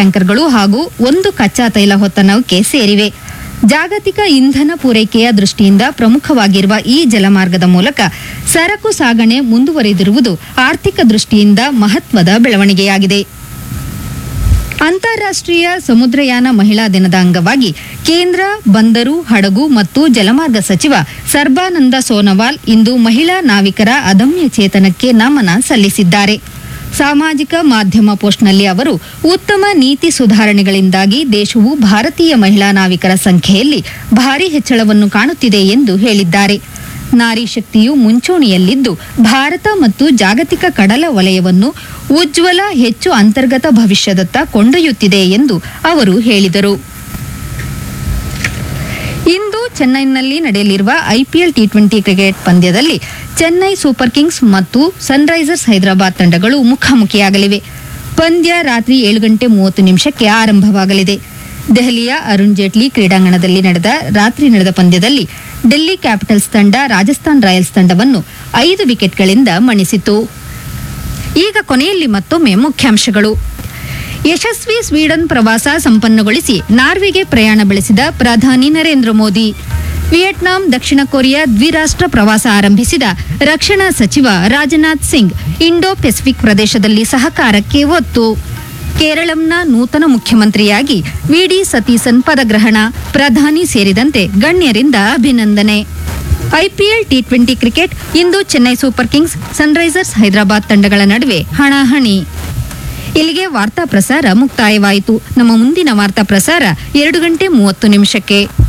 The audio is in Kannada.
ಟ್ಯಾಂಕರ್ಗಳು ಹಾಗೂ ಒಂದು ಕಚ್ಚಾ ತೈಲ ಹೊತ್ತ ನೌಕೆ ಸೇರಿವೆ ಜಾಗತಿಕ ಇಂಧನ ಪೂರೈಕೆಯ ದೃಷ್ಟಿಯಿಂದ ಪ್ರಮುಖವಾಗಿರುವ ಈ ಜಲಮಾರ್ಗದ ಮೂಲಕ ಸರಕು ಸಾಗಣೆ ಮುಂದುವರೆದಿರುವುದು ಆರ್ಥಿಕ ದೃಷ್ಟಿಯಿಂದ ಮಹತ್ವದ ಬೆಳವಣಿಗೆಯಾಗಿದೆ ಅಂತಾರಾಷ್ಟ್ರೀಯ ಸಮುದ್ರಯಾನ ಮಹಿಳಾ ದಿನದ ಅಂಗವಾಗಿ ಕೇಂದ್ರ ಬಂದರು ಹಡಗು ಮತ್ತು ಜಲಮಾರ್ಗ ಸಚಿವ ಸರ್ಬಾನಂದ ಸೋನೋವಾಲ್ ಇಂದು ಮಹಿಳಾ ನಾವಿಕರ ಅದಮ್ಯ ಚೇತನಕ್ಕೆ ನಮನ ಸಲ್ಲಿಸಿದ್ದಾರೆ ಸಾಮಾಜಿಕ ಮಾಧ್ಯಮ ಪೋಸ್ಟ್ನಲ್ಲಿ ಅವರು ಉತ್ತಮ ನೀತಿ ಸುಧಾರಣೆಗಳಿಂದಾಗಿ ದೇಶವು ಭಾರತೀಯ ಮಹಿಳಾ ನಾವಿಕರ ಸಂಖ್ಯೆಯಲ್ಲಿ ಭಾರಿ ಹೆಚ್ಚಳವನ್ನು ಕಾಣುತ್ತಿದೆ ಎಂದು ಹೇಳಿದ್ದಾರೆ ನಾರಿ ಶಕ್ತಿಯು ಮುಂಚೂಣಿಯಲ್ಲಿದ್ದು ಭಾರತ ಮತ್ತು ಜಾಗತಿಕ ಕಡಲ ವಲಯವನ್ನು ಉಜ್ವಲ ಹೆಚ್ಚು ಅಂತರ್ಗತ ಭವಿಷ್ಯದತ್ತ ಕೊಂಡೊಯ್ಯುತ್ತಿದೆ ಎಂದು ಅವರು ಹೇಳಿದರು ಇಂದು ಚೆನ್ನೈನಲ್ಲಿ ನಡೆಯಲಿರುವ ಐಪಿಎಲ್ ಟಿ ಟ್ವೆಂಟಿ ಕ್ರಿಕೆಟ್ ಪಂದ್ಯದಲ್ಲಿ ಚೆನ್ನೈ ಸೂಪರ್ ಕಿಂಗ್ಸ್ ಮತ್ತು ಸನ್ರೈಸರ್ಸ್ ಹೈದರಾಬಾದ್ ತಂಡಗಳು ಮುಖಾಮುಖಿಯಾಗಲಿವೆ ಪಂದ್ಯ ರಾತ್ರಿ ಏಳು ಗಂಟೆ ಮೂವತ್ತು ನಿಮಿಷಕ್ಕೆ ಆರಂಭವಾಗಲಿದೆ ದೆಹಲಿಯ ಅರುಣ್ ಜೇಟ್ಲಿ ಕ್ರೀಡಾಂಗಣದಲ್ಲಿ ನಡೆದ ರಾತ್ರಿ ನಡೆದ ಪಂದ್ಯದಲ್ಲಿ ಡೆಲ್ಲಿ ಕ್ಯಾಪಿಟಲ್ಸ್ ತಂಡ ರಾಜಸ್ಥಾನ್ ರಾಯಲ್ಸ್ ತಂಡವನ್ನು ಐದು ವಿಕೆಟ್ಗಳಿಂದ ಮಣಿಸಿತು ಈಗ ಕೊನೆಯಲ್ಲಿ ಮತ್ತೊಮ್ಮೆ ಮುಖ್ಯಾಂಶಗಳು ಯಶಸ್ವಿ ಸ್ವೀಡನ್ ಪ್ರವಾಸ ಸಂಪನ್ನಗೊಳಿಸಿ ನಾರ್ವೆಗೆ ಪ್ರಯಾಣ ಬೆಳೆಸಿದ ಪ್ರಧಾನಿ ನರೇಂದ್ರ ಮೋದಿ ವಿಯೆಟ್ನಾಂ ದಕ್ಷಿಣ ಕೊರಿಯಾ ದ್ವಿರಾಷ್ಟ್ರ ಪ್ರವಾಸ ಆರಂಭಿಸಿದ ರಕ್ಷಣಾ ಸಚಿವ ರಾಜನಾಥ್ ಸಿಂಗ್ ಇಂಡೋ ಪೆಸಿಫಿಕ್ ಪ್ರದೇಶದಲ್ಲಿ ಸಹಕಾರಕ್ಕೆ ಒತ್ತು ಕೇರಳಂನ ನೂತನ ಮುಖ್ಯಮಂತ್ರಿಯಾಗಿ ವಿಡಿ ಸತೀಸನ್ ಪದಗ್ರಹಣ ಪ್ರಧಾನಿ ಸೇರಿದಂತೆ ಗಣ್ಯರಿಂದ ಅಭಿನಂದನೆ ಐಪಿಎಲ್ ಟಿ ಟ್ವೆಂಟಿ ಕ್ರಿಕೆಟ್ ಇಂದು Chennai super kings Sunrisers Hyderabad ತಂಡಗಳ ನಡುವೆ ಹಣಾಹಣಿ ಇಲ್ಲಿಗೆ ವಾರ್ತಾ ಪ್ರಸಾರ ಮುಕ್ತಾಯವಾಯಿತು ನಮ್ಮ ಮುಂದಿನ ವಾರ್ತಾ ಪ್ರಸಾರ ಎರಡು ಗಂಟೆ ಮೂವತ್ತು ನಿಮಿಷಕ್ಕೆ